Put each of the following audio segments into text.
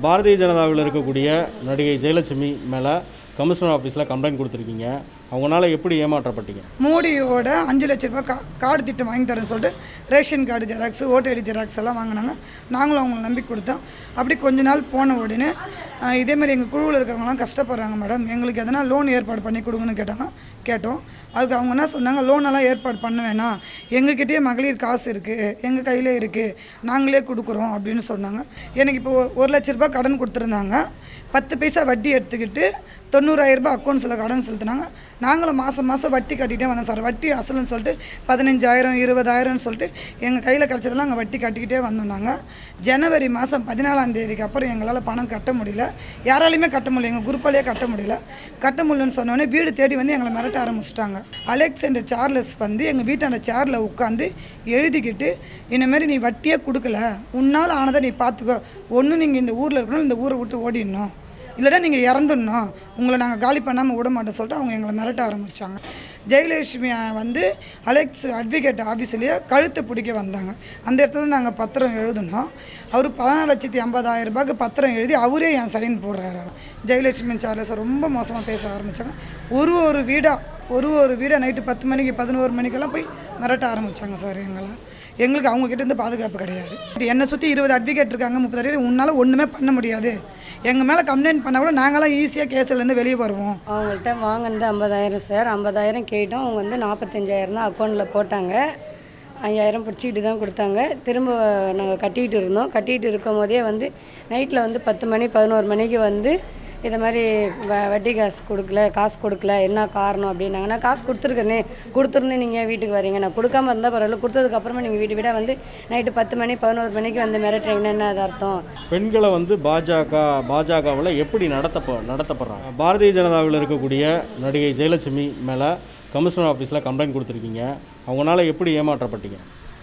பாரதிய ஜனதாவில் இருக்கக்கூடிய நடிகை ஜெயலட்சுமி மேலே கமிஷனர் ஆஃபீஸில் கம்ப்ளைண்ட் கொடுத்துருக்கீங்க அவங்களால எப்படி ஏமாற்றப்பட்டீங்க மோடியோட அஞ்சு லட்ச ரூபாய் கா கார்டு திட்டம் வாங்கி தரேன்னு சொல்லிட்டு ration card xerox vote ID xerox எல்லாம் வாங்கினாங்க நாங்களும் அவங்களை நம்பி கொடுத்தோம் அப்படி கொஞ்ச நாள் போன உடனே ஆஹ், இதே மாதிரி எங்கள் குழுவில் இருக்கிறவங்களாம் கஷ்டப்படுறாங்க மேடம் எங்களுக்கு எதனா லோன் ஏற்பாடு பண்ணி கொடுங்கன்னு கேட்டாங்க கேட்டோம் அதுக்கு அவங்க என்ன சொன்னாங்க லோனெல்லாம் ஏற்பாடு பண்ண வேணாம் எங்ககிட்டயே மகளிர் காசு இருக்குது எங்கள் கையிலே இருக்குது நாங்களே கொடுக்குறோம் அப்படின்னு சொன்னாங்க எனக்கு இப்போ ஒ- ஒரு லட்ச ரூபாய் கடன் கொடுத்துருந்தாங்க பத்து பைசா வட்டி எடுத்துக்கிட்டு தொண்ணூறாயிரம் ரூபாய் அக்கௌண்ட்ஸில் கடன் செலுத்தினாங்க நாங்களும் மாதம் மாதம் வட்டி கட்டிகிட்டே வந்தோம் சார் வட்டி அசலுன்னு சொல்லிட்டு பதினஞ்சாயிரம் இருபதாயிரம்னு சொல்லிட்டு எங்கள் கையில் கிடச்சதெல்லாம் அங்கே வட்டி கட்டிக்கிட்டே வந்தோம் நாங்கள் ஜனவரி மாதம் பதினாலாம் தேதிக்கு அப்புறம் எங்களால் பணம் கட்ட முடியல யாராலையுமே கட்ட முடியல எங்கள் குரூப்பாலேயே கட்ட முடியல கட்ட முடியலன்னு சொன்னோடனே வீடு தேடி வந்து எங்களை மிரட்ட ஆரம்பிச்சிட்டாங்க அலெக்சாண்டர் சார்லஸ் வந்து எங்கள் வீட்டாண்ட சேரில் உட்காந்து எழுதிக்கிட்டு இந்தமாரி நீ வட்டியே கொடுக்கல உன்னால் ஆனதை நீ பார்த்துக்கோ ஒன்று நீங்கள் இந்த ஊரில் இருக்கணும் இந்த ஊரை விட்டு ஓடிடணும் இல்லைன்னா நீங்கள் இறந்துடணும் உங்களை நாங்கள் காலி பண்ணாமல் விட மாட்டோம் சொல்லிட்டு அவங்க எங்களை மிரட்ட ஆரம்பித்தாங்க ஜெயலட்சுமி வந்து அலெக்ஸ் அட்வொகேட் ஆஃபீஸ்லேயே கழுத்தை பிடிக்க வந்தாங்க அந்த இடத்துல நாங்கள் பத்திரம் எழுதினோம் அவர் பதினாலு லட்சத்தி ஐம்பதாயிரம் ரூபாய்க்கு பத்திரம் எழுதி அவரே என் சைன் போடுறாரு ஜெயலட்சுமி சார்லஸ் ரொம்ப மோசமாக பேச ஆரம்பித்தாங்க ஒரு ஒரு வீடாக ஒரு ஒரு வீடாக நைட்டு பத்து மணிக்கு பதினோரு மணிக்கெல்லாம் போய் மிரட்ட ஆரம்பித்தாங்க சார் எங்களை எங்களுக்கு அவங்க கிட்ட இருந்து பாதுகாப்பு கிடையாது என்னை சுற்றி இருபது அட்வொகேட் இருக்காங்க முப்பது அட்வொகேட் உன்னால் ஒன்றுமே பண்ண முடியாது எங்கள் மேலே கம்ப்ளைண்ட் பண்ணால் கூட நாங்களாம் ஈஸியாக கேஸ்லேருந்து வெளியே வருவோம் அவங்கள்ட்ட வாங்கினது ஐம்பதாயிரம் சார் ஐம்பதாயிரம் கேட்டோம் அவங்க வந்து நாற்பத்தஞ்சாயிரம் தான் அக்கௌண்ட்டில் போட்டாங்க ஐயாயிரம் பிடிச்சிக்கிட்டு தான் கொடுத்தாங்க திரும்ப நாங்கள் கட்டிகிட்டு இருந்தோம் கட்டிகிட்டு இருக்கும் போதே வந்து நைட்டில் வந்து பத்து மணி பதினோரு மணிக்கு வந்து இதை மாதிரி வ வட்டி காசு கொடுக்கல காசு கொடுக்கல என்ன காரணம் அப்படின்னாங்க நான் காசு கொடுத்துருக்கேனே கொடுத்துருந்து நீங்கள் வீட்டுக்கு வரீங்க நான் கொடுக்காம இருந்தால் பரவாயில்ல கொடுத்ததுக்கப்புறமா நீங்கள் வீட்டு வீடாக வந்து நைட்டு பத்து மணி பதினோரு மணிக்கு வந்து மிரட்டுறீங்கன்னா என்ன அது அர்த்தம் பெண்களை வந்து பாஜக பாஜகவில் எப்படி நடத்தப்ப நடத்தப்படுறாங்க பாரதிய ஜனதாவில் இருக்கக்கூடிய நடிகை ஜெயலட்சுமி மேலே கமிஷனர் ஆஃபீஸில் கம்ப்ளைண்ட் கொடுத்துருக்கீங்க அவங்களால எப்படி ஏமாற்றப்பட்டீங்க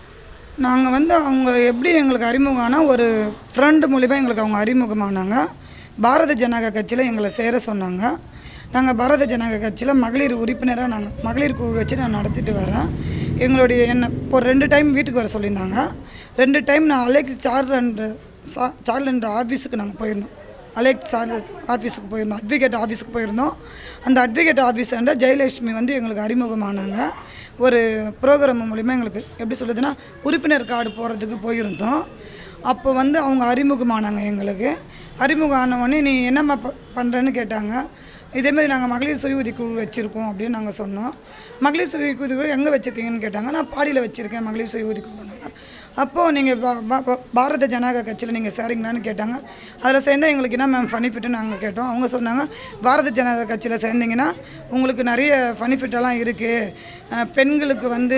நாங்கள் வந்து அவங்க எப்படி எங்களுக்கு அறிமுகம்னா ஒரு ஃப்ரெண்டு மூலிமா எங்களுக்கு அவங்க அறிமுகமானாங்க பாரத ஜனதா கட்சியில் எங்களை சேர சொன்னாங்க நாங்கள் பாரத ஜனதா கட்சியில் மகளிர் உறுப்பினராக நாங்கள் மகளிர் குழு வச்சு நான் நடத்திட்டு வரேன் எங்களுடைய என்ன ஒரு ரெண்டு டைம் வீட்டுக்கு வர சொல்லியிருந்தாங்க ரெண்டு டைம் நான் அலெக்ஸ் சார்லன்ற சா சார்லன்ற ஆஃபீஸுக்கு நாங்கள் போயிருந்தோம் அலெக்ஸ் சார்லஸ் ஆஃபீஸுக்கு போயிருந்தோம் அட்வொகேட் ஆஃபீஸுக்கு போயிருந்தோம் அந்த அட்வொகேட் ஆஃபீஸாண்ட ஜெயலட்சுமி வந்து எங்களுக்கு அறிமுகமானாங்க ஒரு ப்ரோக்ராம் மூலிமா எங்களுக்கு எப்படி சொல்லுதுன்னா உறுப்பினர் கார்டு போகிறதுக்கு போயிருந்தோம் அப்போ வந்து அவங்க அறிமுகமானாங்க எங்களுக்கு அறிமுகம் ஆன உடனே நீ என்னம்மா ப பண்ணுறேன்னு கேட்டாங்க இதேமாரி நாங்கள் மகளிர் சுய உதவி குழு வச்சுருக்கோம் அப்படின்னு நாங்கள் சொன்னோம் மகளிர் சுய உதவி குழு எங்கே வச்சுருக்கீங்கன்னு கேட்டாங்க நான் பாடியில் வச்சுருக்கேன் மகளிர் சுய உதவி குழுனாங்க அப்போது நீங்கள் பாரத ஜனதா கட்சியில் நீங்கள் சேரீங்களான்னு கேட்டாங்க அதில் சேர்ந்தா எங்களுக்கு என்ன மேம் ஃபனிஃபிட்டு நாங்கள் கேட்டோம் அவங்க சொன்னாங்க பாரத ஜனதா கட்சியில் சேர்ந்தீங்கன்னா உங்களுக்கு நிறைய ஃபனிஃபிட்டெல்லாம் இருக்குது பெண்களுக்கு வந்து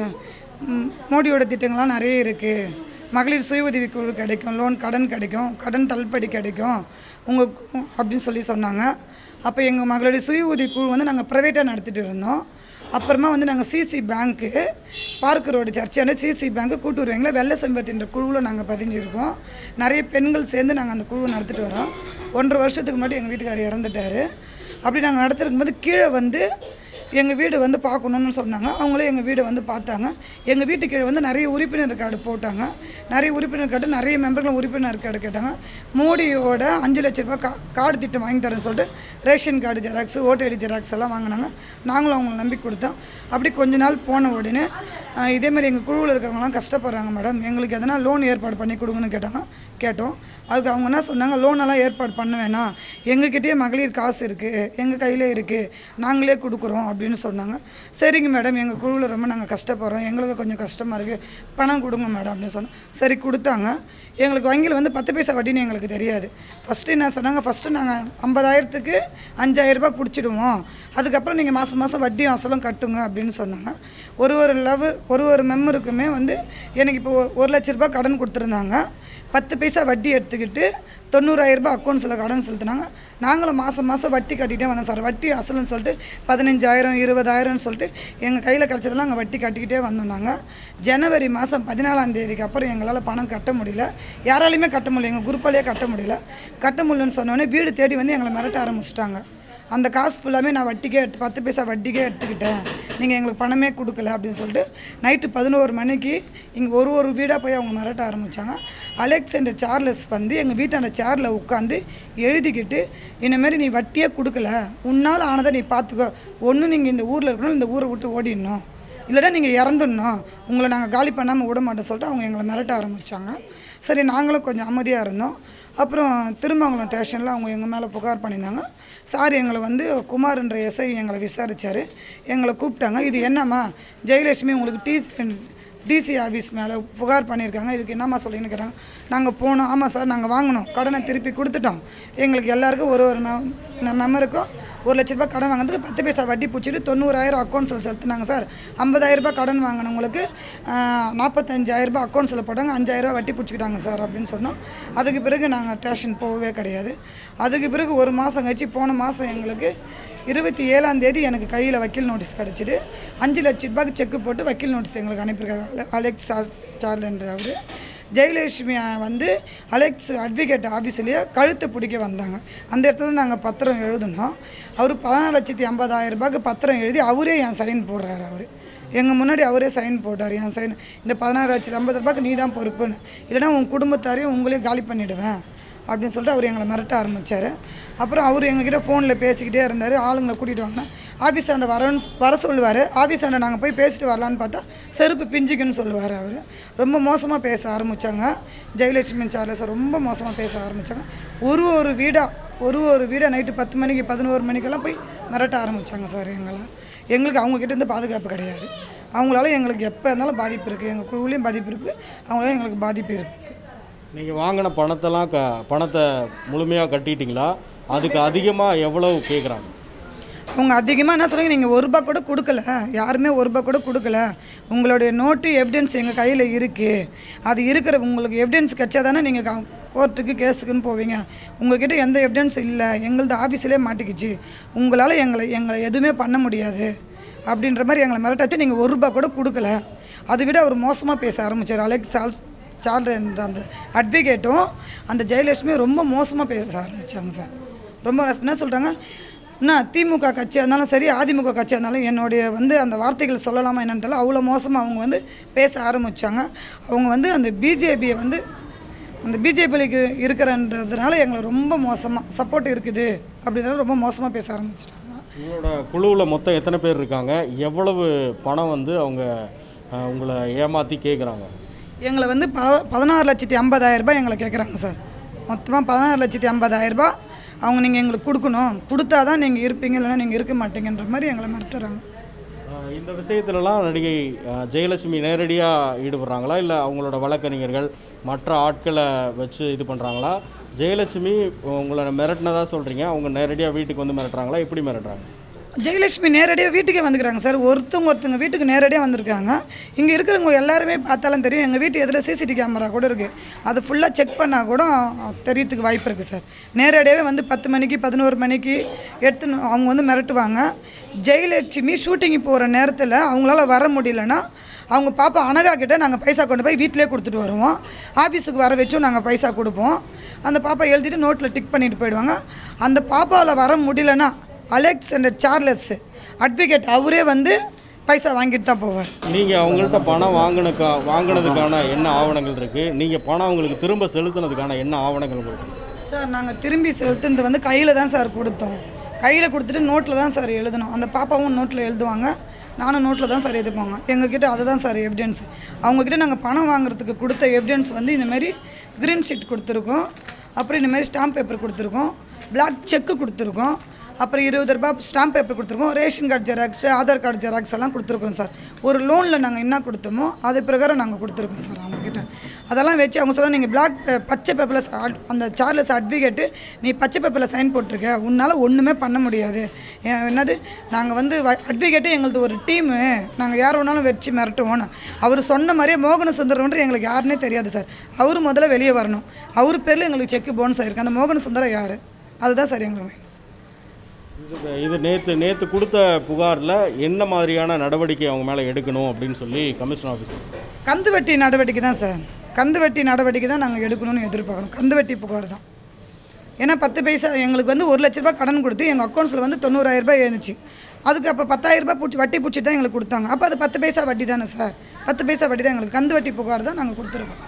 ம், மோடியோட திட்டங்கள்லாம் நிறைய இருக்குது மகளிர் சுய உதவி குழு கிடைக்கும் லோன் கடன் கிடைக்கும் கடன் தள்ளுபடி கிடைக்கும் உங்கள் அப்படின்னு சொல்லி சொன்னாங்க அப்போ எங்கள் மகளுடைய சுய உதவி குழு வந்து நாங்கள் ப்ரைவேட்டாக நடத்திட்டு இருந்தோம் அப்புறமா வந்து நாங்கள் சிசி பேங்க்கு பார்க் ரோடு சர்ச்சான சிசி பேங்க்கு கூட்டுருவீங்களா வெள்ளை செம்பத்தின்ற குழுவில் நாங்கள் பதிஞ்சிருக்கோம் நிறைய பெண்கள் சேர்ந்து நாங்கள் அந்த குழுவை நடத்திட்டு வரோம் ஒன்றரை வருஷத்துக்கு முன்னாடி எங்கள் வீட்டுக்காரர் இறந்துட்டார் அப்படி நாங்கள் நடத்திருக்கும் போது கீழே வந்து எங்கள் வீடு வந்து பார்க்கணுன்னு சொன்னாங்க அவங்களே எங்கள் வீடை வந்து பார்த்தாங்க எங்கள் வீட்டு கீழே வந்து நிறைய உறுப்பினர் கார்டு போட்டாங்க நிறைய உறுப்பினர் கார்டு நிறைய மெம்பர்களும் உறுப்பினர் கார்டு கேட்டாங்க மோடியோட அஞ்சு லட்ச ரூபாய் கா கார்டு திட்டம் வாங்கி தரேன்னு சொல்லிட்டு ration card xerox vote ID xerox எல்லாம் வாங்கினாங்க நாங்களும் அவங்களை நம்பி கொடுத்தோம் அப்படி கொஞ்ச நாள் போன உடனே ஆஹ், இதே மாதிரி எங்கள் குழுவில் இருக்கிறவங்களாம் கஷ்டப்படுறாங்க மேடம் எங்களுக்கு எதனா லோன் ஏற்பாடு பண்ணி கொடுங்கன்னு கேட்டாங்க கேட்டோம் அதுக்கு அவங்க என்ன சொன்னாங்க லோனெல்லாம் ஏற்பாடு பண்ண வேணாம் எங்ககிட்டயே மகளிர் காசு இருக்குது எங்கள் கையிலே இருக்குது நாங்களே கொடுக்குறோம் அப்படின்னு சொன்னாங்க சரிங்க மேடம் எங்கள் குழுவில் ரொம்ப நாங்கள் கஷ்டப்படுறோம் எங்களுக்கு கொஞ்சம் கஷ்டமாக இருக்குது பணம் கொடுங்க மேடம் அப்படின்னு சொன்னோம் சரி கொடுத்தாங்க எங்களுக்கு வங்கியில் வந்து பத்து பைசா வட்டின்னு எங்களுக்கு தெரியாது ஃபஸ்ட்டு என்ன சொன்னாங்க ஃபஸ்ட்டு நாங்கள் ஐம்பதாயிரத்துக்கு அஞ்சாயிரம் ரூபாய் பிடிச்சிடுவோம் அதுக்கப்புறம் நீங்கள் மாதம் மாதம் வட்டியும் அசலும் கட்டுங்க அப்படின்னு சொன்னாங்க ஒரு ஒரு லெவல் ஒரு ஒரு மெம்பருக்குமே வந்து எனக்கு இப்போ ஒ- ஒரு லட்ச ரூபாய் கடன் கொடுத்துருந்தாங்க பத்து பைசா வட்டி எடுத்துக்கிட்டு தொண்ணூறாயிரம் ரூபாய் அக்கௌண்ட்ஸில் கடன் செலுத்தினாங்க நாங்களும் மாதம் மாதம் வட்டி கட்டிகிட்டே வந்தோம் சார் வட்டி அசலுன்னு சொல்லிட்டு பதினஞ்சாயிரம் இருபதாயிரம்னு சொல்லிட்டு எங்கள் கையில் கிடச்சதெல்லாம் அங்கே வட்டி கட்டிக்கிட்டே வந்தோம் நாங்கள் ஜனவரி மாதம் பதினாலாம் தேதிக்கு அப்புறம் எங்களால் பணம் கட்ட முடியல யாராலையுமே கட்ட முடியல எங்கள் குரூப்பாலேயே கட்ட முடியல கட்ட முடியலன்னு சொன்னோடனே வீடு தேடி வந்து எங்களை மிரட்ட ஆரம்பிச்சிட்டாங்க அந்த காசு ஃபுல்லாமே நான் வட்டிக்கே எடுத்து பத்து பைசா வட்டிக்கே எடுத்துக்கிட்டேன் நீங்கள் எங்களுக்கு பணமே கொடுக்கல அப்படின்னு சொல்லிட்டு நைட்டு பதினோரு மணிக்கு இங்கே ஒரு ஒரு வீடாக போய் அவங்க மிரட்ட ஆரம்பித்தாங்க அலெக்சாண்டர் சார்லஸ் வந்து எங்கள் வீட்டாண்ட சேரில் உட்காந்து எழுதிக்கிட்டு இந்தமாரி நீ வட்டியே கொடுக்கல உன்னால் ஆனதை நீ பார்த்துக்கோ ஒன்று நீங்கள் இந்த ஊரில் இருக்கணும் இந்த ஊரை விட்டு ஓடிடணும் இல்லைன்னா நீங்கள் இறந்துடணும் உங்களை நாங்கள் காலி பண்ணாமல் விட மாட்டோம் சொல்லிட்டு அவங்க எங்களை மிரட்ட ஆரம்பித்தாங்க சரி நாங்களும் கொஞ்சம் அமைதியாக இருந்தோம் அப்புறம் திருமங்கலம் ஸ்டேஷனில் அவங்க எங்கள் மேலே புகார் பண்ணியிருந்தாங்க சார் எங்களை வந்து குமார்ன்ற எஸ்ஐ எங்களை விசாரித்தார் எங்களை கூப்பிட்டாங்க இது என்னம்மா ஜெயலட்சுமி உங்களுக்கு டீஸ் டிசி ஆஃபீஸ் மேலே புகார் பண்ணியிருக்காங்க இதுக்கு என்னம்மா சொல்லிங்கன்னு கேட்டாங்க நாங்கள் போனோம் ஆமாம் சார் நாங்கள் வாங்கினோம் கடனை திருப்பி கொடுத்துட்டோம் எங்களுக்கு எல்லாருக்கும் ஒரு ஒரு மெம்பருக்கும் ஒரு லட்ச ரூபாய் கடன் வாங்கினதுக்கு பத்து பைசா வட்டி பிடிச்சிட்டு தொண்ணூறாயிரம் அக்கௌண்ட்ஸில் செலுத்துனாங்க சார் ஐம்பதாயிரம் ரூபாய் கடன் வாங்கினவங்களுக்கு நாற்பத்தஞ்சாயிரம் ரூபாய் அக்கௌண்ட்ஸில் போட்டாங்க அஞ்சாயிரம் வட்டி பிடிச்சிக்கிட்டாங்க சார் அப்படின்னு சொன்னோம் அதுக்கு பிறகு நாங்கள் ஸ்டேஷன் போகவே கிடையாது அதுக்கு பிறகு ஒரு மாதம் கழிச்சு போன மாதம் எங்களுக்கு இருபத்தி ஏழாம் தேதி எனக்கு கையில் வக்கீல் நோட்டீஸ் கிடச்சிது அஞ்சு லட்ச ரூபாய்க்கு செக்கு போட்டு வக்கீல் நோட்டீஸ் எங்களுக்கு அனுப்பியிருக்காரு அலெக்ஸ் சார்லன்ற அவர் ஜெயலட்சுமி வந்து அலெக்ஸ் அட்வொகேட் ஆஃபீஸ்லேயே கழுத்தை பிடிக்க வந்தாங்க அந்த இடத்துல நாங்கள் பத்திரம் எழுதினோம் அவர் பதினாலு லட்சத்தி ஐம்பதாயிரம் ரூபாய்க்கு பத்திரம் எழுதி அவரே என் சைன் போடுறாரு அவர் எங்கள் முன்னாடி அவரே சைன் போட்டார் என் சைன் இந்த பதினாறு லட்சத்தி ஐம்பது ரூபாய்க்கு நீ தான் பொறுப்புன்னு இல்லைன்னா உன் குடும்பத்தாரையும் உங்களையும் காலி பண்ணிவிடுவேன் அப்படின்னு சொல்லிட்டு அவர் எங்களை மிரட்ட ஆரம்பித்தார் அப்புறம் அவர் எங்ககிட்ட ஃபோனில் பேசிக்கிட்டே இருந்தார் ஆளுங்களை கூட்டிகிட்டு வாங்க ஆஃபீஸ் ஆண்ட வரன்னு வர சொல்லுவார் ஆஃபீஸ் ஆண்ட நாங்கள் போய் பேசிட்டு வரலான்னு பார்த்தா செருப்பு பிஞ்சிக்குன்னு சொல்லுவார் அவர் ரொம்ப மோசமாக பேச ஆரம்பித்தாங்க ஜெயலட்சுமி சார்லஸ் ரொம்ப மோசமாக பேச ஆரம்பித்தாங்க ஒரு ஒரு வீடாக ஒரு ஒரு வீடாக நைட்டு பத்து மணிக்கு பதினோரு மணிக்கெல்லாம் போய் மிரட்ட ஆரம்பித்தாங்க சார் எங்களை எங்களுக்கு அவங்கக்கிட்ட இருந்து பாதுகாப்பு கிடையாது அவங்களால எங்களுக்கு எப்போ இருந்தாலும் பாதிப்பு இருக்குது எங்கள் குழுவிலையும் பாதிப்பு இருக்குது அவங்களால எங்களுக்கு பாதிப்பு இருக்குது நீங்கள் வாங்கின பணத்தெல்லாம் க பணத்தை முழுமையாக கட்டிட்டீங்களா அதுக்கு அதிகமாக எவ்வளவு கேட்குறாங்க அவங்க அதிகமாக என்ன சொல்லுங்க நீங்கள் ஒரு ரூபா கூட கொடுக்கல யாருமே ஒரு ரூபா கூட கொடுக்கல உங்களுடைய நோட்டு எவிடன்ஸ் எங்கள் கையில் இருக்குது அது இருக்கிற உங்களுக்கு எவிடன்ஸ் கிடைச்சா தானே நீங்கள் கோர்ட்டுக்கு கேஸுக்குன்னு போவீங்க உங்ககிட்ட எந்த எவிடன்ஸ் இல்லை எங்களது ஆஃபீஸிலே மாட்டிக்கிச்சு உங்களால் எங்களை எங்களை எதுவுமே பண்ண முடியாது அப்படின்ற மாதிரி எங்களை மிரட்டாச்சு நீங்கள் ஒரு ரூபா கூட கொடுக்கல அதை விட அவர் மோசமாக பேச ஆரம்பிச்சார் அலெக்ஸ் சால்ஸ் சார்ல்ன்ற அந்த அட்வொகேட்டும் அந்த ஜெயலட்சுமியும் ரொம்ப மோசமாக பேச ஆரம்பித்தாங்க சார் ரொம்ப ரஸ்- என்ன சொல்கிறாங்க என்ன திமுக கட்சியாக இருந்தாலும் சரி அதிமுக கட்சியாக இருந்தாலும் என்னுடைய வந்து அந்த வார்த்தைகள் சொல்லலாமா என்னன்னு தெரியல அவ்வளோ மோசமாக அவங்க வந்து பேச ஆரம்பித்தாங்க அவங்க வந்து அந்த பிஜேபியை வந்து அந்த பிஜேபிக்கு இருக்கிறன்றதுனால எங்களை ரொம்ப மோசமாக சப்போர்ட் இருக்குது அப்படின்றத ரொம்ப மோசமாக பேச ஆரம்பிச்சிட்டாங்க உங்களோட குழுவில் மொத்தம் எத்தனை பேர் இருக்காங்க எவ்வளவு பணம் வந்து அவங்க அஹ், உங்களை ஏமாற்றி கேட்குறாங்க எங்களை வந்து ப பதினாறு லட்சத்தி ஐம்பதாயிரம் ரூபாய் எங்களை கேட்குறாங்க சார் மொத்தமாக பதினாறு லட்சத்தி ஐம்பதாயிரம் ரூபாய் அவங்க நீங்கள் எங்களுக்கு கொடுக்கணும் கொடுத்தா தான் நீங்கள் இருப்பீங்க இல்லைன்னா நீங்கள் இருக்க மாட்டீங்கன்ற மாதிரி எங்களை மிரட்டுறாங்க அஹ், இந்த விஷயத்துலலாம் நடிகை அஹ், ஜெயலட்சுமி நேரடியாக ஈடுபடுறாங்களா இல்லை அவங்களோட வழக்கறிஞர்கள் மற்ற ஆட்களை வச்சு இது பண்ணுறாங்களா ஜெயலட்சுமி உங்களை மிரட்டினதா சொல்கிறீங்க அவங்க நேரடியாக வீட்டுக்கு வந்து மிரட்டுறாங்களா எப்படி மிரட்டுறாங்க ஜெயலட்சுமி நேரடியாக வீட்டுக்கே வந்துக்கிறாங்க சார் ஒருத்தவங்க ஒருத்தவங்க வீட்டுக்கு நேரடியாக வந்திருக்காங்க இங்கே இருக்கிறவங்க எல்லாருமே பார்த்தாலும் தெரியும் எங்கள் வீட்டு எதில் சிசிடி கேமரா கூட இருக்குது அது ஃபுல்லாக செக் பண்ணால் கூட தெரியறதுக்கு வாய்ப்பு இருக்குது சார் நேரடியாகவே வந்து பத்து மணிக்கு பதினோரு மணிக்கு எடுத்து அவங்க வந்து மிரட்டுவாங்க ஜெயலட்சுமி ஷூட்டிங்கு போகிற நேரத்தில் அவங்களால வர முடியலன்னா அவங்க பாப்பா அனகா கிட்ட நாங்கள் பைசா கொண்டு போய் வீட்டிலே கொடுத்துட்டு வருவோம் ஆஃபீஸுக்கு வர வச்சும் நாங்கள் பைசா கொடுப்போம் அந்த பாப்பா எழுதிட்டு நோட்டில் டிக் பண்ணிட்டு போயிடுவாங்க அந்த பாப்பாவில் வர முடியலன்னா அலெக்ஸ் அண்ட் சார்லஸ் அட்வொகேட் அவரே வந்து பைசா வாங்கிட்டு தான் போவார் நீங்கள் அவங்கள்ட்ட பணம் வாங்கினக்கா வாங்கினதுக்கான என்ன ஆவணங்கள் இருக்குது நீங்கள் பணம் அவங்களுக்கு திரும்ப செலுத்தினதுக்கான என்ன ஆவணங்கள் உங்களுக்கு இருக்கு? சார் நாங்கள் திரும்பி செலுத்துனது வந்து கையில் தான் சார் கொடுத்தோம் கையில் கொடுத்துட்டு நோட்டில் தான் சார் எழுதணும் அந்த பாப்பாவும் நோட்டில் எழுதுவாங்க நானும் நோட்டில் தான் சார் எழுதுப்பாங்க எங்ககிட்ட அதுதான் சார் எவிடன்ஸ் அவங்கக்கிட்ட நாங்கள் பணம் வாங்குறதுக்கு கொடுத்த எவிடன்ஸ் வந்து இந்தமாரி க்ரீன் ஷீட் கொடுத்துருக்கோம் அப்புறம் இந்தமாரி ஸ்டாம்ப் பேப்பர் கொடுத்துருக்கோம் பிளாக் செக்கு கொடுத்துருக்கோம் அப்புறம் இருபது ரூபாய் ஸ்டாம்ப் பேப்பர் கொடுத்துருக்கோம் ration card xerox Aadhaar card xerox எல்லாம் கொடுத்துருக்கோம் சார் ஒரு லோனில் நாங்கள் என்ன கொடுத்தோமோ அது பிரகாரம் நாங்கள் கொடுத்துருக்கோம் சார் அவங்கக்கிட்ட அதெல்லாம் வச்சு அவங்க சொல்ல நீங்கள் பிளாக் பச்சை பேப்பரில் அந்த சார்லஸ் அட்வொகேட்டு நீ பச்சை பேப்பரில் சைன் போட்டிருக்க உன்னால் ஒன்றுமே பண்ண முடியாது ஏன் என்னது நாங்கள் வந்து அட்வொகேட்டு எங்களது ஒரு டீமு நாங்கள் யார் வேணாலும் வச்சு மிரட்டுவோம் அவர் சொன்ன மாதிரியே மோகன சுந்தரம்ன்ற எங்களுக்கு யாருன்னே தெரியாது சார் அவர் முதல்ல வெளியே வரணும் அவர் பேரில் எங்களுக்கு செக்கு போனஸ் ஆயிருக்கு அந்த மோகன சுந்தரம் யார் அதுதான் சார் எங்களுக்கு வேணும். இது இது நேற்று நேற்று கொடுத்த புகாரில் என்ன மாதிரியான நடவடிக்கை அவங்க மேலே எடுக்கணும் அப்படின்னு சொல்லி கமிஷன் ஆஃபீஸர் கந்து வெட்டி நடவடிக்கை தான் சார் கந்து வெட்டி நடவடிக்கை தான் நாங்கள் எடுக்கணும்னு எதிர்பார்க்குறோம் கந்து வெட்டி புகார் தான் ஏன்னா பத்து பைசா எங்களுக்கு வந்து ஒரு லட்ச ரூபாய் கடன் கொடுத்து எங்கள் அக்கௌண்ட்ஸில் வந்து தொண்ணூறாயிரம் ரூபாய் இருந்துச்சு அதுக்கு அப்போ பத்தாயிரம் ரூபாய் பிடிச்சி வட்டி பிடிச்சி தான் எங்களுக்கு கொடுத்தாங்க அப்போ அது பத்து பைசா வட்டி தானே சார் பத்து பைசா வட்டி தான் எங்களுக்கு கந்து வட்டி புகார் தான் நாங்கள் கொடுத்துருக்கோம்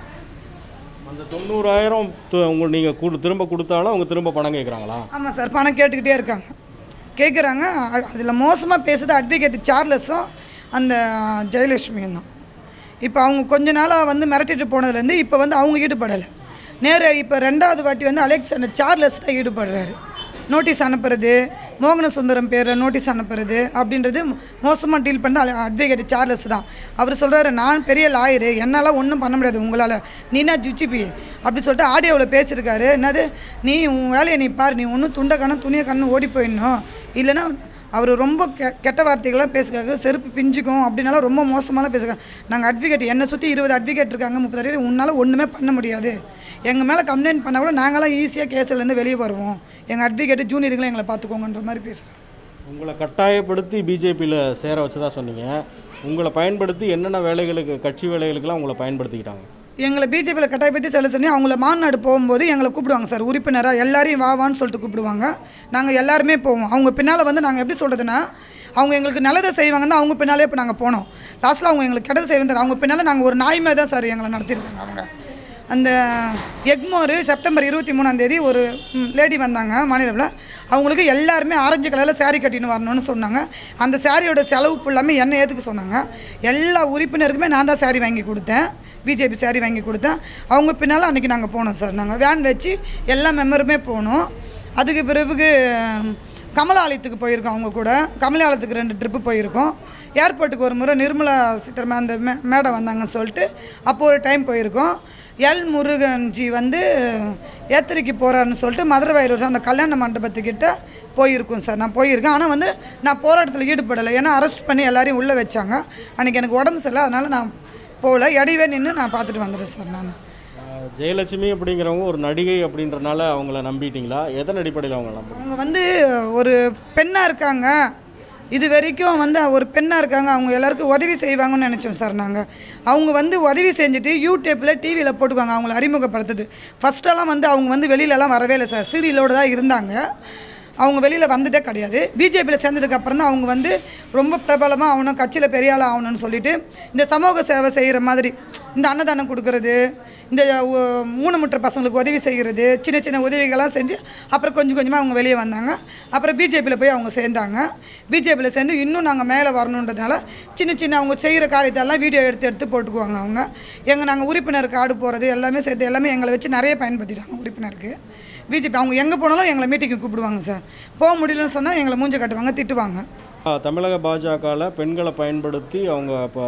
அந்த தொண்ணூறாயிரம் உங்களுக்கு நீங்கள் கொடு திரும்ப கொடுத்தாலும் அவங்க திரும்ப பணம் கேட்குறாங்களா ஆமாம் சார் பணம் கேட்டுக்கிட்டே இருக்காங்க கேட்குறாங்க அதில் மோசமாக பேசுறது அட்வொகேட் சார்லஸும் அந்த ஜெயலட்சுமியும் தான் இப்போ அவங்க கொஞ்ச நாளாக வந்து மிரட்டிட்டு போனதுலேருந்து இப்போ வந்து அவங்க ஈடுபடலை நேர இப்போ ரெண்டாவது வாட்டி வந்து அலெக்சாண்டர் சார்லஸ் தான் ஈடுபடுறாரு நோட்டீஸ் அனுப்புறது மோகன சுந்தரம் பேரில் நோட்டீஸ் அனுப்புறது அப்படின்றது மோசமாக டீல் பண்ணது அட்வொகேட் சார்லஸ் தான் அவர் சொல்கிறாரு நான் பெரிய லாயரு என்னால் ஒன்றும் பண்ண முடியாது உங்களால் நீனா ஜுச்சிப்பி அப்படி சொல்லிட்டு ஆடியோவில் பேசியிருக்காரு என்னது நீ உன் வேலையை நீ பாரு நீ ஒன்றும் துண்டை கண்ணு துணியை கண்ணு ஓடி போயிடணும் இல்லைன்னா அவர் ரொம்ப கெ கெட்ட வார்த்தைகள்லாம் பேசுகிறாங்க செருப்பு பிஞ்சுக்கும் அப்படின்னாலும் ரொம்ப மோசமாலாம் பேசுகிறாங்க நாங்கள் அட்வொகேட் என்னை சுற்றி இருபது அட்வொகேட் இருக்காங்க முப்பது அடி உன்னால் ஒன்றுமே பண்ண முடியாது எங்கள் மேலே கம்ப்ளைண்ட் பண்ணால் கூட நாங்களாம் ஈஸியாக கேஸ்லேருந்து வெளியே வருவோம் எங்கள் அட்வொகேட் ஜூனியர்களை எங்களை பார்த்துக்கோங்கன்ற மாதிரி பேசுகிறேன் உங்களை கட்டாயப்படுத்தி பிஜேபியில் சேர வச்சதா சொன்னீங்க உங்களை பயன்படுத்தி என்னென்ன வேலைகளுக்கு கட்சி வேலைகளுக்கெல்லாம் உங்களை பயன்படுத்திக்கிட்டாங்க எங்களை பிஜேபியில் கட்டாயப்படுத்தி செல்ல சொல்லி அவங்கள மாநாடு போகும்போது எங்களை கூப்பிடுவாங்க சார் உறுப்பினராக எல்லாரையும் வா வான்னு சொல்லிட்டு கூப்பிடுவாங்க நாங்கள் எல்லாருமே போவோம் அவங்க பின்னால் வந்து நாங்கள் எப்படி சொல்கிறதுனா அவங்க எங்களுக்கு நல்லதை செய்வாங்கன்னா அவங்க பின்னாலே இப்போ நாங்கள் போனோம் லாஸ்ட்டில் அவங்க எங்களுக்கு கெட்டது செய்வாங்க அவங்க பின்னால் நாங்கள் ஒரு நாய் மாதிரி தான் சார் எங்களை நடத்திருக்காங்க அவங்க அந்த எக்மோர் செப்டம்பர் இருபத்தி மூணாம் தேதி ஒரு லேடி வந்தாங்க மாநிலத்தில் அவங்களுக்கு எல்லாருமே ஆரஞ்சு கலரில் saree கட்டின்னு வரணும்னு சொன்னாங்க அந்த சாரியோட செலவு ஃபுல்லாமே என்ன ஏற்றுக்க சொன்னாங்க எல்லா உறுப்பினருக்குமே நான் தான் saree வாங்கி கொடுத்தேன் பிஜேபி saree வாங்கி கொடுத்தேன் அவங்க பின்னால் அன்றைக்கி நாங்கள் போனோம் சார் நாங்கள் வேன் வச்சு எல்லா மெம்பருமே போனோம் அதுக்கு பிறகு கமலாலயத்துக்கு போயிருக்கோம் அவங்க கூட கமலாலயத்துக்கு ரெண்டு ட்ரிப்பு போயிருக்கோம் ஏர்போர்ட்டுக்கு ஒரு முறை நிர்மலா சீதாராமன் அந்த மே மேடம் வந்தாங்கன்னு சொல்லிட்டு அப்போ ஒரு டைம் போயிருக்கோம் எல் முருகன்ஜி வந்து ஏத்திரிக்கு போகிறாருன்னு சொல்லிட்டு மதுரை வயலூர் அந்த கல்யாண மண்டபத்துக்கிட்ட போயிருக்கோம் சார் நான் போயிருக்கேன் ஆனால் வந்து நான் போராட்டத்தில் ஈடுபடலை ஏன்னா அரெஸ்ட் பண்ணி எல்லாரையும் உள்ளே வச்சாங்க அன்றைக்கி எனக்கு உடம்பு சரியில்லை அதனால் நான் போகல இடையே நின்று நான் பார்த்துட்டு வந்துட்டேன் சார் நான் அஹ், ஜெயலட்சுமி அப்படிங்கிறவங்க ஒரு நடிகை அப்படின்றனால அவங்கள நம்பிட்டீங்களா எதன் அடிப்படையில் அவங்க நம்புறீங்க அவங்க வந்து ஒரு பெண்ணாக இருக்காங்க இது வரைக்கும் வந்து ஒரு பெண்ணாக இருக்காங்க அவங்க எல்லாருக்கும் உதவி செய்வாங்கன்னு நினச்சோம் சார் நாங்கள் அவங்க வந்து உதவி செஞ்சுட்டு யூடியூப்பில் டிவியில் போட்டுக்குவாங்க அவங்கள அறிமுகப்படுத்துது ஃபஸ்ட்டெல்லாம் வந்து அவங்க வந்து வெளியிலலாம் வரவே இல்லை சார் சீரியலோடு தான் இருந்தாங்க அவங்க வெளியில் வந்ததே கிடையாது பிஜேபியில் சேர்ந்ததுக்கு அப்புறம் தான் அவங்க வந்து ரொம்ப பிரபலமாக ஆகணும் கட்சியில் பெரிய ஆள் ஆகணும்னு சொல்லிட்டு இந்த சமூக சேவை செய்கிற மாதிரி இந்த அன்னதானம் கொடுக்கறது இந்த உ- ஊனமுற்ற பசங்களுக்கு உதவி செய்கிறது சின்ன சின்ன உதவிகள்லாம் செஞ்சு அப்புறம் கொஞ்சம் கொஞ்சமாக அவங்க வெளியே வந்தாங்க அப்புறம் பிஜேபியில் போய் அவங்க சேர்ந்தாங்க பிஜேபியில் சேர்ந்து இன்னும் நாங்கள் மேலே வரணுன்றதுனால சின்ன சின்ன அவங்க செய்கிற காரியத்தெல்லாம் வீடியோ எடுத்து எடுத்து போட்டுக்குவாங்க அவங்க எங்கள் நாங்கள் உறுப்பினர் கார்டு போகிறது எல்லாமே சேர்த்து எல்லாமே எங்களை வச்சு நிறைய பயன்படுத்திட்டாங்க உறுப்பினருக்கு பிஜேபி அவங்க எங்கே போனாலும் எங்களை மீட்டிங்கு கூப்பிடுவாங்க சார் போக முடியலன்னு சொன்னால் எங்களை மூஞ்ச கட்டுவாங்க திட்டுவாங்க அஹ், தமிழக பாஜகவில் பெண்களை பயன்படுத்தி அவங்க இப்போ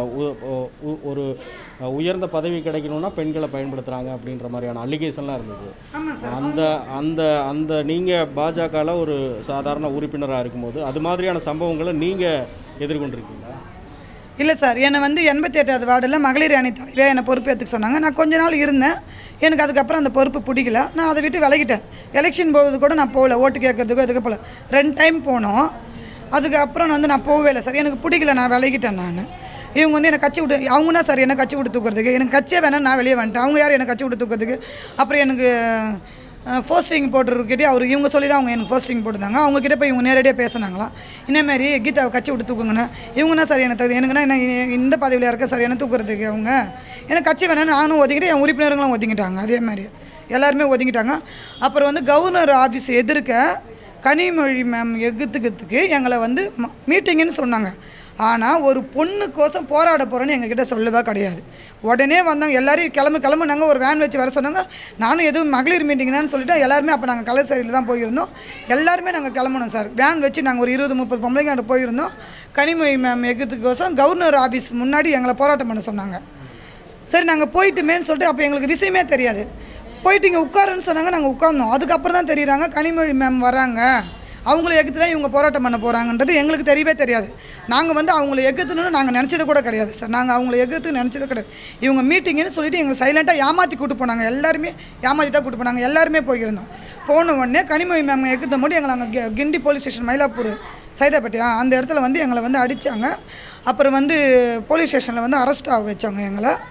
ஒரு அஹ், உயர்ந்த பதவி கிடைக்கணும்னா பெண்களை பயன்படுத்துகிறாங்க அப்படின்ற மாதிரியான அலிகேஷன்லாம் இருந்தது ஆமாம் சார் அந்த அந்த அந்த நீங்கள் பாஜகவில் ஒரு சாதாரண உறுப்பினராக இருக்கும்போது அது மாதிரியான சம்பவங்களை நீங்கள் எதிர்கொண்டிருக்கீங்களா இல்லை சார் என்னை வந்து எண்பத்தி எட்டாவது வார்டில் மகளிர் அணி தலைவியாக என்னை பொறுப்பேற்றுக்க சொன்னாங்க நான் கொஞ்ச நாள் இருந்தேன் எனக்கு அதுக்கப்புறம் அந்த பொறுப்பு பிடிக்கல நான் அதை விட்டு விலகிட்டேன் எலெக்ஷன் போகிறது கூட நான் போகல ஓட்டு கேட்கறதுக்கோ அதுக்கு போகல ரெண்டு டைம் போனோம் அதுக்கப்புறம் வந்து நான் போகவே இல்லை சார் எனக்கு பிடிக்கல நான் விலகிட்டேன் நான் இவங்க வந்து என்னை கட்சி விட்டு அவங்கன்னா சார் என்ன கட்சி விட்டு தூக்குறதுக்கு எனக்கு கட்சியே வேணாம் நான் வெளியே வந்துட்டேன் அவங்க யார் என்னை கட்சி விட்டு தூக்குறதுக்கு அப்புறம் எனக்கு போஸ்டிங் போட்டுருக்கிட்டே அவர் இவங்க சொல்லி தான் அவங்க எனக்கு போஸ்டிங் போட்டுருந்தாங்க அவங்க கிட்ட போய் இவங்க நேரடியாக பேசினாங்களாம் இதேமாரி கீதாவை கட்சி விட்டு தூக்குங்கன்னு இவங்கன்னா சரி எனக்கு தகுதி எனக்குன்னா என்ன இந்த பதவியில் இருக்க சரி என்ன தூக்குறதுக்கு அவங்க எனக்கு கட்சி வேணாம்னு நானும் ஒதுக்கிட்டு என் உறுப்பினர்களும் ஒதுங்கிட்டாங்க அதே மாதிரி எல்லாருமே ஒதுங்கிட்டாங்க அப்புறம் வந்து கவர்னர் ஆஃபீஸ் எதிர்க்க கனிமொழி மேம் எகுத்துக்கிறதுக்கு எங்களை வந்து மீட்டிங்குன்னு சொன்னாங்க ஆனால் ஒரு பொண்ணுக்கோசம் போராட போகிறேன்னு எங்ககிட்ட சொல்லவே கிடையாது உடனே வந்தாங்க எல்லாரையும் கிளம்பு கிளம்புனாங்க ஒரு வேன் வச்சு வர சொன்னாங்க நானும் எதுவும் மகளிர் மீட்டிங் தான் சொல்லிட்டு எல்லாருமே அப்போ நாங்கள் கலைசரியில் தான் போயிருந்தோம் எல்லாருமே நாங்கள் கிளம்பணும் சார் வேன் வச்சு நாங்கள் ஒரு இருபது முப்பது பொம்பளைங்க அங்கே போயிருந்தோம் கனிமொழி மேம் எகுத்துக்கோசம் கவர்னர் ஆஃபீஸ் முன்னாடி எங்களை போராட்டம் பண்ண சொன்னாங்க சரி நாங்கள் போயிட்டுமேன்னு சொல்லிட்டு அப்போ எங்களுக்கு விஷயமே தெரியாது போயிட்டு இங்கே உட்காருன்னு சொன்னாங்க நாங்கள் உட்கார்ந்தோம் அதுக்கப்புறம் தான் தெரியுறாங்க கனிமொழி மேம் வராங்க அவங்கள எகுத்து தான் இவங்க போராட்டம் பண்ண போகிறாங்கன்றது எங்களுக்கு தெரியவே தெரியாது நாங்கள் வந்து அவங்கள எகுத்தணும்னு நாங்கள் நினச்சது கூட கிடையாது சார் நாங்கள் அவங்கள எகுத்து நினச்சது கிடையாது இவங்க மீட்டிங்னு சொல்லிட்டு எங்களை சைலண்ட்டாக ஏமாற்றி கூட்டு போனாங்க எல்லாருமே ஏமாற்றி தான் கூட்டு போனாங்க எல்லாருமே போயிருந்தோம் போன உடனே கனிமொழி மேம் எகுத்த மட்டும் எங்களை அங்கே கி- கிண்டி போலீஸ் ஸ்டேஷன் மயிலாப்பூர் சைதாப்பேட்டையா அந்த இடத்துல வந்து எங்களை வந்து அடித்தாங்க அப்புறம் வந்து போலீஸ் ஸ்டேஷனில் வந்து அரெஸ்ட் ஆக வச்சாங்க எங்களை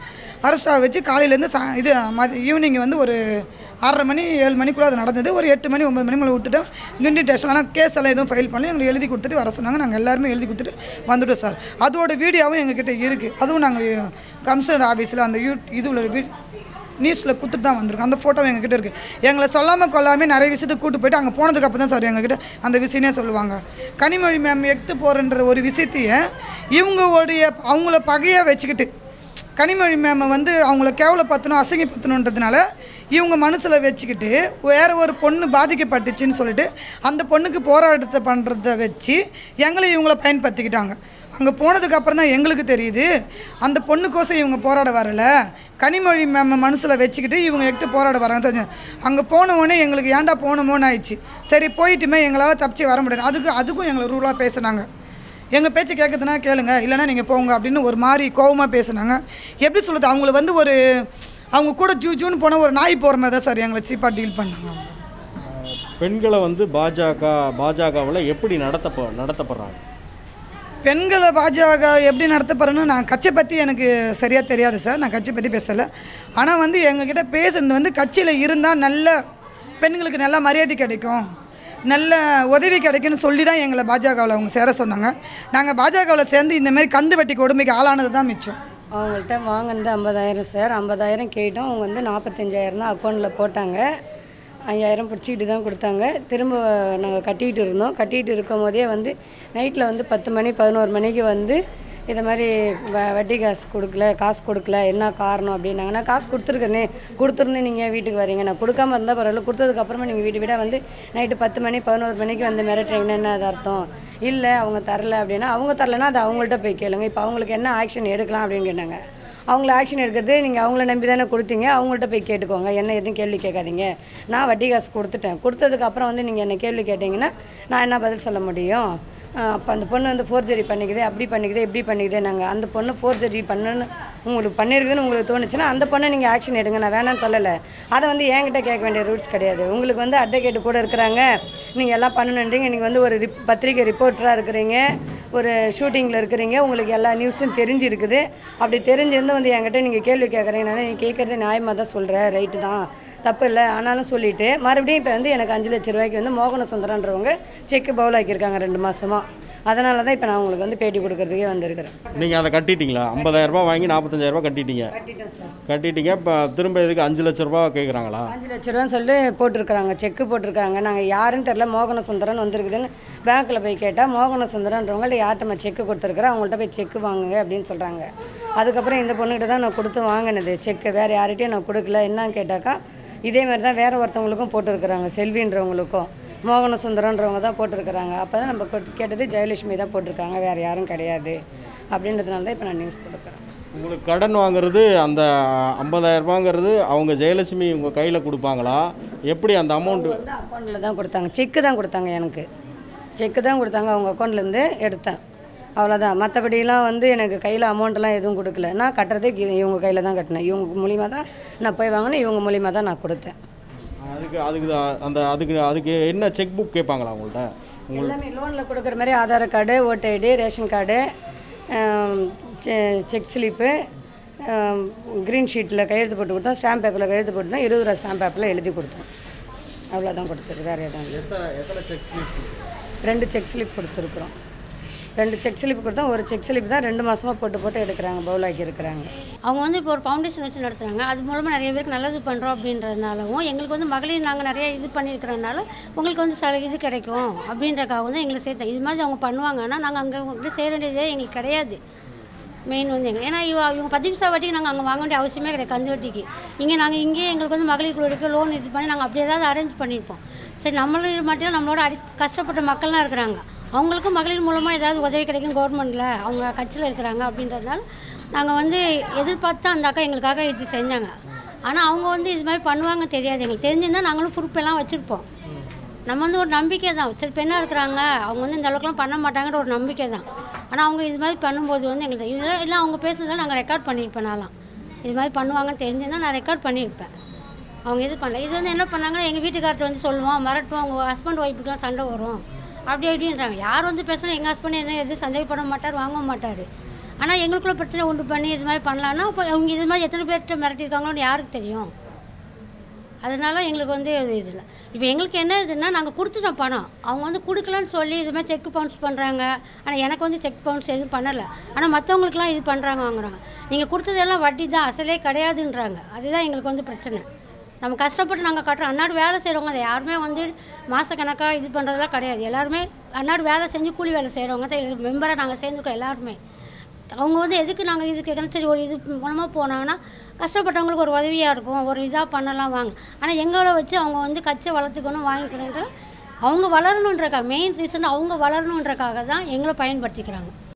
அரெஸ்டாக வச்சு காலையிலேருந்து சா இது மதி ஈவினிங் வந்து ஒரு ஆறரை மணி ஏழு மணிக்குள்ளே அது நடந்தது ஒரு எட்டு மணி ஒம்பது மணி மேலே விட்டுட்டு கிண்டி ஸ்டேஷன் ஆனால் கேஸ் எல்லாம் எதுவும் ஃபைல் பண்ணி எங்களுக்கு எழுதி கொடுத்துட்டு வர சொன்னாங்க நாங்கள் எல்லாருமே எழுதி கொடுத்துட்டு வந்துட்டோம் சார் அதோட வீடியோவும் எங்ககிட்ட இருக்குது அதுவும் நாங்கள் கமிஷனர் ஆஃபீஸில் அந்த யூ இதுல வீ நியூஸில் கொடுத்துட்டு தான் வந்திருக்கோம் அந்த ஃபோட்டோ எங்ககிட்ட இருக்குது எங்களை சொல்லாமல் கொள்ளாமல் நிறைய விஷயத்துக்கு கூட்டு போயிட்டு அங்கே போனதுக்கு அப்புறம் தான் சார் எங்ககிட்ட அந்த விஷயனே சொல்லுவாங்க கனிமொழி மேம் எடுத்து போகிறன்ற ஒரு விஷயத்தையே இவங்களுடைய அவங்கள பகையாக வச்சுக்கிட்டு கனிமொழி மேமை வந்து அவங்கள கேவலப்படுத்தணும் அசிங்கப்படுத்தணுன்றதுனால இவங்க மனசில் வச்சுக்கிட்டு வேற ஒரு பொண்ணு பாதிக்கப்பட்டுச்சுன்னு சொல்லிட்டு அந்த பொண்ணுக்கு போராட்டத்தை பண்ணுறத வச்சு எங்களை இவங்கள பயன்படுத்திக்கிட்டாங்க அங்கே போனதுக்கு அப்புறம் தான் எங்களுக்கு தெரியுது அந்த பொண்ணுக்கோசம் இவங்க போராட வரல கனிமொழி மேம் மனசில் வச்சுக்கிட்டு இவங்க எடுத்து போராட வராங்க தெரிஞ்சு அங்கே போன உடனே எங்களுக்கு ஏன்டா போனோமோன்னு ஆயிடுச்சு சரி போயிட்டுமே எங்களால் தப்பிச்சு வர முடியாது அதுக்கு அதுக்கும் எங்களை ரூலாக பேசுனாங்க எங்கள் பேச்சு கேட்குதுன்னா கேளுங்க இல்லைன்னா நீங்கள் போங்க அப்படின்னு ஒரு மாதிரி கோவமாக பேசுனாங்க எப்படி சொல்லுது அவங்கள வந்து ஒரு அவங்க கூட ஜூ ஜூன்னு போன ஒரு நாய் போகிற மாதிரி தான் சார் எங்களை சீப்பாக டீல் பண்ணாங்க அவங்க பெண்களை வந்து பாஜக பாஜகவில் எப்படி நடத்தப்ப நடத்தப்படுறாங்க பெண்களை பாஜக எப்படி நடத்தப்படுறேன்னு நான் கட்சியை பற்றி எனக்கு சரியாக தெரியாது சார் நான் கட்சியை பற்றி பேசலை ஆனால் வந்து எங்ககிட்ட பேசுறது வந்து கட்சியில் இருந்தால் நல்ல பெண்களுக்கு நல்ல மரியாதை கிடைக்கும் நல்ல உதவி கிடைக்கும்னு சொல்லி தான் எங்களை பாஜகவில் அவங்க சேர சொன்னாங்க நாங்கள் பாஜகவில் சேர்ந்து இந்த மாதிரி கந்து வெட்டி கொடுமைக்கு ஆளானது தான் மிச்சம் அவங்கள்ட்ட வாங்கினது ஐம்பதாயிரம் சார் ஐம்பதாயிரம் கேட்டோம் அவங்க வந்து நாற்பத்தஞ்சாயிரம் தான் அக்கௌண்ட்டில் போட்டாங்க ஐயாயிரம் பிடிச்சிக்கிட்டு தான் கொடுத்தாங்க திரும்ப நாங்கள் கட்டிக்கிட்டு இருந்தோம் கட்டிக்கிட்டு இருக்கும் போதே வந்து நைட்டில் வந்து பத்து மணி பதினோரு மணிக்கு வந்து இதை மாதிரி வ வட்டி காசு கொடுக்கல காசு கொடுக்கல என்ன காரணம் அப்படின்னாங்க நான் காசு கொடுத்துருக்கேனே கொடுத்துருந்து நீங்கள் வீட்டுக்கு வரீங்க நான் கொடுக்காம இருந்தால் பரவாயில்ல கொடுத்ததுக்கப்புறமா நீங்கள் வீட்டு விட வந்து நைட்டு பத்து மணி பதினோரு மணிக்கு வந்து மிரட்டுறீங்கன்னா என்ன அது அர்த்தம் இல்லை அவங்க தரல அப்படின்னா அவங்க தரலன்னா அது அவங்கள்ட்ட போய் கேளுங்க இப்போ அவங்களுக்கு என்ன ஆக்ஷன் எடுக்கலாம் அப்படின்னு கேட்டாங்க அவங்கள ஆக்ஷன் எடுக்கிறது நீங்கள் அவங்கள நம்பி தானே கொடுத்தீங்க அவங்கள்ட்ட போய் கேட்டுக்கோங்க என்ன எதுவும் கேள்வி கேட்காதீங்க நான் வட்டி காசு கொடுத்துட்டேன் கொடுத்ததுக்கு அப்புறம் வந்து நீங்கள் என்ன கேள்வி கேட்டிங்கன்னா நான் என்ன பதில் சொல்ல முடியும் அப்போ அந்த பொண்ணு வந்து ஃபோர்ஜரி பண்ணிக்குது அப்படி பண்ணிக்குது இப்படி பண்ணிக்குது நாங்கள் அந்த பொண்ணு ஃபோர்ஜரி பண்ணுன்னு உங்களுக்கு பண்ணியிருக்குன்னு உங்களுக்கு தோணுச்சுன்னா அந்த பொண்ணை நீங்கள் ஆக்ஷன் எடுங்க நான் வேணாம்னு சொல்லலை அதை வந்து என்கிட்ட கேட்க வேண்டிய ரூட்ஸ் கிடையாது உங்களுக்கு வந்து அட்வொகேட் கூட இருக்கிறாங்க நீங்கள் எல்லாம் பண்ணணுன்றீங்க நீங்கள் வந்து ஒரு ரிப் பத்திரிக்கை ரிப்போர்ட்டராக இருக்கிறீங்க ஒரு ஷூட்டிங்கில் இருக்கிறீங்க உங்களுக்கு எல்லா நியூஸும் தெரிஞ்சிருக்குது அப்படி தெரிஞ்சிருந்து வந்து என்கிட்ட நீங்கள் கேள்வி கேட்குறீங்கன்னா நீ கேட்குறது நியாயமாக தான் சொல்கிற ரைட்டு தான் தப்பு இல்லை ஆனாலும் சொல்லிவிட்டு மறுபடியும் இப்போ வந்து எனக்கு அஞ்சு லட்ச ரூபாய்க்கு வந்து மோகன சுந்தரன்றவங்க செக்கு பவுல் ஆக்கியிருக்காங்க ரெண்டு மாதமாக அதனால தான் இப்போ நான் உங்களுக்கு வந்து பேட்டி கொடுக்கறதுக்கே வந்திருக்கிறேன் நீங்கள் அதை கட்டிட்டீங்களா 50000 ரூபாய் வாங்கி 45000 ரூபாய் கட்டிட்டீங்க கட்டிட்டேன் சார் கட்டிட்டீங்க இப்போ திரும்ப இதுக்கு அஞ்சு லட்ச ரூபாய் கேட்குறாங்களா அஞ்சு லட்ச ரூபான்னு சொல்லி போட்டிருக்கிறாங்க செக்கு போட்டிருக்காங்க நாங்கள் யாருன்னு தெரில மோகன சுந்தரன் வந்திருக்குதுன்னு பேங்க்கில் போய் கேட்டால் மோகன சுந்தரன்றவங்கள்ட்ட யார்கிட்ட செக்கு கொடுத்துருக்குறேன் அவங்கள்ட்ட போய் செக்கு வாங்குங்க அப்படின்னு சொல்கிறாங்க அதுக்கப்புறம் இந்த பொண்ணுகிட்ட தான் நான் கொடுத்து வாங்கினது செக்கு வேறு யார்கிட்டையும் நான் கொடுக்கல என்னன்னு கேட்டாக்கா இதே மாதிரி தான் வேறு ஒருத்தவங்களுக்கும் போட்டிருக்கிறாங்க செல்வின்றவங்களுக்கும் மோகன சுந்தரன்றவங்க தான் போட்டிருக்கிறாங்க அப்போ தான் நம்ம கொட்- கேட்டது ஜெயலட்சுமி தான் போட்டிருக்காங்க வேறு யாரும் கிடையாது அப்படின்றதுனால தான் இப்போ நான் நியூஸ் கொடுக்குறேன் உங்களுக்கு கடன் வாங்குறது அந்த 50000 ரூபாங்கிறது அவங்க ஜெயலட்சுமி உங்கள் கையில் கொடுப்பாங்களா எப்படி அந்த அமௌண்ட்டு வந்து அக்கௌண்ட்டில் தான் கொடுத்தாங்க செக்கு தான் கொடுத்தாங்க எனக்கு செக்கு தான் கொடுத்தாங்க அவங்க அக்கௌண்ட்லேருந்து எடுத்தேன் அவ்வளோதான் மற்றபடிலாம் வந்து எனக்கு கையில் அமௌண்ட்லாம் எதுவும் கொடுக்கல நான் கட்டுறதே கி- இவங்க கையில் தான் கட்டினேன் இவங்க மூலியமாக தான் நான் போய் வாங்கினேன் இவங்க மூலியமாக தான் நான் கொடுத்தேன் அதுக்கு அதுக்கு தான் அந்த அதுக்கு அதுக்கு என்ன செக் புக் கேட்பாங்களா உங்கள்கிட்ட எல்லாமே லோனில் கொடுக்குற மாதிரி Aadhaar card voter ID ration card cheque slip green ஷீட்டில் கையெழுத்து போட்டு கொடுத்தோம் ஸ்டாம்ப் பேப்பரில் கையெழுத்து போட்டோம் இருபது ரூபா ஸ்டாம்ப் பேப்பரில் எழுதி கொடுத்தோம் அவ்வளோதான் கொடுத்தது வேறு எதுவும் இல்லை எத்தனை எத்தனை செக் ஸ்லிப் ரெண்டு செக் ஸ்லிப் கொடுத்துருக்குறோம் ரெண்டு செக் ஸ்லிப் கொடுத்தா ஒரு செக் ஸ்லிப் தான் ரெண்டு மாசமா போட்டு போட்டு எடுக்கிறாங்க பவுலாக்கி இருக்கிறாங்க அவங்க வந்து இப்போ ஒரு ஃபவுண்டேஷன் வச்சு நடத்துகிறாங்க அது மூலமாக நிறைய பேருக்கு நல்லது பண்ணுறோம் அப்படின்றதுனாலவும் எங்களுக்கு வந்து மகளிர் நாங்கள் நிறைய இது பண்ணியிருக்கிறதுனால உங்களுக்கு வந்து சில இது கிடைக்கும் அப்படின்றக்காக வந்து எங்களை சேர்த்தோம் இது மாதிரி அவங்க பண்ணுவாங்கன்னா நாங்கள் அங்கே வந்து சேர வேண்டியதே எங்களுக்கு கிடையாது மெயின் வந்து எங்களுக்கு ஏன்னா இவ இவங்க பத்து நிமிஷம் வட்டிக்கு நாங்கள் அங்கே வாங்க வேண்டிய அவசியமே கிடையாது கந்து வட்டிக்கு இங்கே நாங்கள் இங்கேயே எங்களுக்கு வந்து மகளிர் குழு இருக்குது லோன் இது பண்ணி நாங்கள் அப்படி ஏதாவது அரேஞ்ச் பண்ணியிருப்போம் சரி நம்மளும் மட்டும் நம்மளோட அடி கஷ்டப்பட்ட மக்கள்லாம் இருக்கிறாங்க அவங்களுக்கும் மகளிர் மூலமாக ஏதாவது உதவி கிடைக்கும் கவர்மெண்ட்டில் அவங்க கட்சியில் இருக்கிறாங்க அப்படின்றதுனால நாங்கள் வந்து எதிர்பார்த்து தான் அந்த அக்கா எங்களுக்காக இது செஞ்சாங்க ஆனால் அவங்க வந்து இது மாதிரி பண்ணுவாங்க தெரியாது எங்களுக்கு தெரிஞ்சிருந்தால் நாங்களும் proof எல்லாம் வச்சுருப்போம் நம்ம வந்து ஒரு நம்பிக்கை தான் சரி பெண்ணாக இருக்கிறாங்க அவங்க வந்து இந்த அளவுக்குலாம் பண்ண மாட்டாங்கன்ற ஒரு நம்பிக்கை தான் ஆனால் அவங்க இது மாதிரி பண்ணும்போது வந்து எங்களுக்கு இல்லை இல்லை அவங்க பேசுனதை நாங்கள் ரெக்கார்ட் பண்ணியிருப்பேன் நான்லாம் இது மாதிரி பண்ணுவாங்கன்னு தெரிஞ்சிருந்தால் நான் ரெக்கார்ட் பண்ணியிருப்பேன் அவங்க இது பண்ணல இது வந்து என்ன பண்ணாங்கன்னா எங்கள் வீட்டுக்கார்ட்ட வந்து சொல்லுவோம் மிரட்டுவோம் அவங்க ஹஸ்பண்ட் ஒய்ஃபுக்குலாம் சண்டை வரும் அப்படி அப்படின்றாங்க யார் வந்து பேசினா எங்கள் ஹஸ்பண்ட் என்ன எதுவும் சந்தேகப்பட மாட்டார் வாங்க மாட்டார் ஆனால் எங்களுக்குள்ள பிரச்சனை உண்டு பண்ணி இது மாதிரி பண்ணலான்னா அப்போ அவங்க இது மாதிரி எத்தனை பேர்கிட்ட மிரட்டியிருக்காங்களோன்னு யாருக்கு தெரியும் அதனால எங்களுக்கு வந்து இது இல்லை இப்போ எங்களுக்கு என்ன இதுன்னா நாங்கள் கொடுத்துட்டோம் பணம் அவங்க வந்து கொடுக்கலன்னு சொல்லி இது மாதிரி செக் பவுன்ஸ் பண்ணுறாங்க ஆனால் எனக்கு வந்து செக் பவுன்ஸ் எதுவும் பண்ணலை ஆனால் மற்றவங்களுக்குலாம் இது பண்ணுறாங்க வாங்குறாங்க நீங்கள் கொடுத்ததெல்லாம் வட்டி தான் அசலே கிடையாதுன்றாங்க அதுதான் எங்களுக்கு வந்து பிரச்சனை நம்ம கஷ்டப்பட்டு நாங்கள் கட்டுறோம் அன்னாடு வேலை செய்கிறவங்க அதை யாருமே வந்து மாதக்கணக்காக இது பண்ணுறதெல்லாம் கிடையாது எல்லாருமே அன்னாடு வேலை செஞ்சு கூலி வேலை செய்கிறவங்க தான் மெம்பராக நாங்கள் சேர்ந்துருக்கோம் எல்லாருமே அவங்க வந்து எதுக்கு நாங்கள் இது கேட்கணும் சரி ஒரு இது மூலமாக போனாங்கன்னா கஷ்டப்பட்டவங்களுக்கு ஒரு உதவியாக இருக்கும் ஒரு இதாக பண்ணலாம் வாங்க ஆனால் எங்களை வச்சு அவங்க வந்து கச்சை வளர்த்துக்கணும் வாங்கிக்கணுன்ற அவங்க வளரணுன்றக்காக மெயின் ரீசன் அவங்க வளரணுன்றக்காக தான் எங்களை பயன்படுத்திக்கிறாங்க